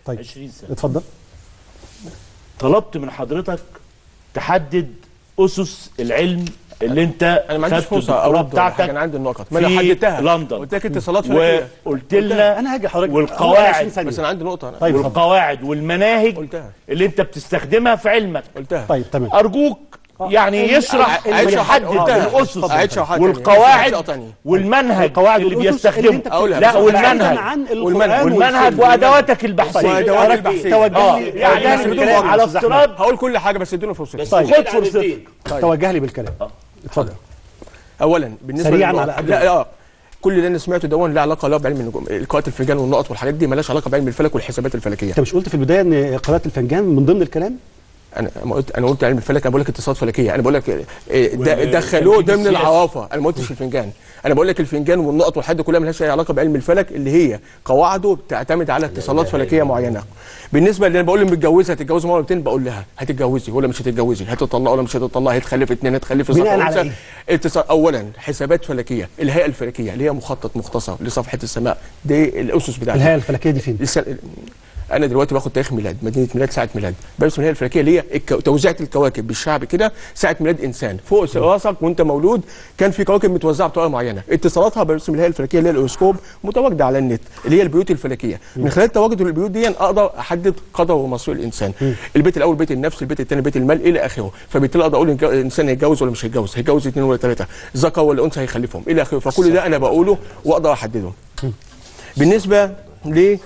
طيب 20 سنه اتفضل طلبت من حضرتك تحدد اسس العلم اللي انت انا ما عنديش خدت فرصه الدكتوراه ارد ولا بتاعتك حاجه انا عندي النقط ما انا في حددتها لندن. قلت لك اتصالات فلكيه وقلت لنا انا هاجي حضرتك والقواعد. 20 ثانية. بس انا عندي نقطه انا طيب اتفضل والقواعد والمناهج قلتها اللي انت بتستخدمها في علمك قلتها طيب تمام ارجوك يعني يشرح أعيد شرحات يحدد قلتها. الاسس أعيد شرحات تانية. والقواعد أعيد تانية. والمنهج القواعد اللي والأسس اللي بيستخدمه انت أقولها لا بس. والمنهج بعيداً عن القرآن والمنهج والسنة. وادواتك البحثيه وأدوات حضرتك البحثية. توجه اه لي يعني توجه لي بدون بالكلام على يا أستاذ أحمد. افتراض هقول كل حاجه بس ادوني فرصه طيب خد فرصتك توجه لي بالكلام اتفضل اولا بالنسبه سريعاً للنقط- على قد لا لا كل اللي انا سمعته ده له علاقه لا بعلم النجوم قراءه الفنجان والنقط والحاجات دي مالهاش علاقه بعلم الفلك والحسابات الفلكيه انت مش قلت في البدايه ان قراءه الفنجان من ضمن الكلام انا ما قلت انا قلت علم الفلك انا بقول لك اتصالات فلكيه انا بقول لك إيه، ده- دخلوه ضمن العوافه انا ما قلتش الفنجان انا بقول لك الفنجان والنقط والحد كلها مالهاش اي علاقه بعلم الفلك اللي هي قواعده بتعتمد على اتصالات فلكيه معينه بالنسبه اللي انا بقول متجوزه هتتجوزي مره واتنين بقول لها هتتجوزي ولا مش هتتجوزي هتطلقي ولا مش هتطلقي هتخلفي اتنين هتخلفي بناء صفحه على أنثى. اتصال اولا حسابات فلكيه الهيئه الفلكيه اللي هي مخطط مختصر لصفحه السماء دي الاسس بتاعتها الهيئه الفلكيه دي فين؟ لسه انا دلوقتي باخد تاريخ ميلاد مدينه ميلاد ساعه ميلاد برسم الهيئه الفلكيه اللي هي الكو... توزيعه الكواكب بالشعب كده ساعه ميلاد انسان فوق راسك وانت مولود كان في كواكب متوزعه بطريقه معينه اتصالاتها برسم الهيئه الفلكيه اللي هي الاوروسكوب متواجده على النت اللي هي البيوت الفلكيه من خلال تواجد البيوت دي اقدر احدد قدر ومصير الانسان البيت الاول بيت النفس البيت الثاني بيت المال الى اخره فبالتالي اقدر اقول الج- الانسان هيتجوز ولا مش هيتجوز هيتجوز اثنين ولا ثلاثه ذكر ولا انثى هيخلفهم الى اخره فكل ده انا بقوله واقدر احدده بالنسبه ل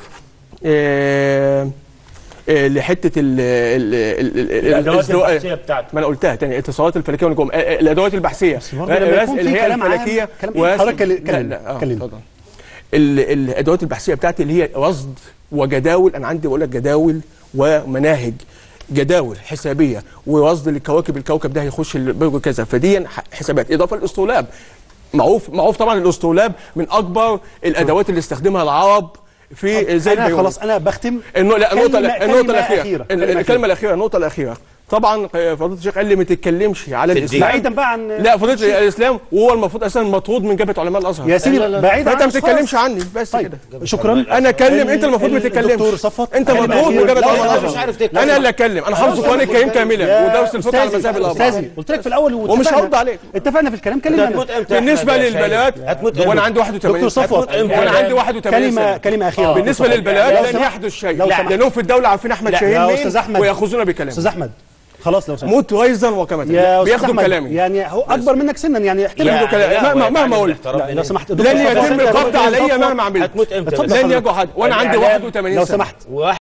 آه، آه، لحته ال ال ال- ال- الادوات الازدواء- البحثيه بتاعتك ما انا قلتها تاني اتصالات الفلكيه والنجوم آه، آه، الادوات البحثيه برضه لما رأس يكون في الهيئه كلام عام، الفلكيه كلام- ورسم- حضرتك كل- لا كلمني، لا اه كلمني. اتفضل ال- الادوات البحثيه بتاعتي اللي هي رصد وجداول انا عندي بقول لك جداول ومناهج جداول حسابيه ورصد للكواكب الكوكب ده هيخش البرج كذا فدي ح- حسابات اضافه للاستولاب معروف معروف طبعا الاستولاب من اكبر الادوات اللي استخدمها العرب في زي انا البيوت. خلاص انا بختم النو... لا النقطة كلمة- النقطة كلمة الأخيرة أخيرة. ال- كلمة الكلمة الأخيرة النقطة الأخيرة طبعا آه، فضيلة الشيخ قال لي ما تتكلمش على الإسلام بعيدا بقى عن لا فضيلة الإسلام وهو المفروض أساسا مطرود من جبهة علماء الأزهر يا سيدي بعيدا فأنت عن ما السؤال. تتكلمش عني بس طيب كده شكرا انا اتكلم انت المفروض ما تتكلمش الدكتور صفوت انت كلمة مطرود من أخيرة. جبهه لا، علماء لا، الازهر مش عارف تتكلم. انا اللي اتكلم انا حافظ القران الكريم كاملا يا ودرس الفقه على أستاذي- المذاهب الاربعه استاذي قلت لك في الاول ومش واتفقنا- هرد عليك. اتفقنا في الكلام كلمه هتموت امتى بالنسبه أحمد يا للبلاد سيد؟ هتموت امتى وانا عندي 81 دكتور صفوت وانا عندي 81 كلمه سنة. كلمه اخيره بالنسبه دكتور للبلاد لو لن سمحت- يحدث شيء لو سمحت. لانهم في الدوله عارفين احمد لا، شاهين يا مين أستاذ أحمد. وياخذون بكلامه استاذ احمد خلاص لو سمحت موت غيظا وكما يا استاذ بياخدوا احمد كلامي يعني هو اكبر منك سنا يعني احترم بياخدوا كلامي مهما مهما قلت لا، لو سمحت لن يتم القبض عليا مهما عملت هتموت امتى لن يجوا حد وانا عندي الإعلام 81 لو سنه سمحت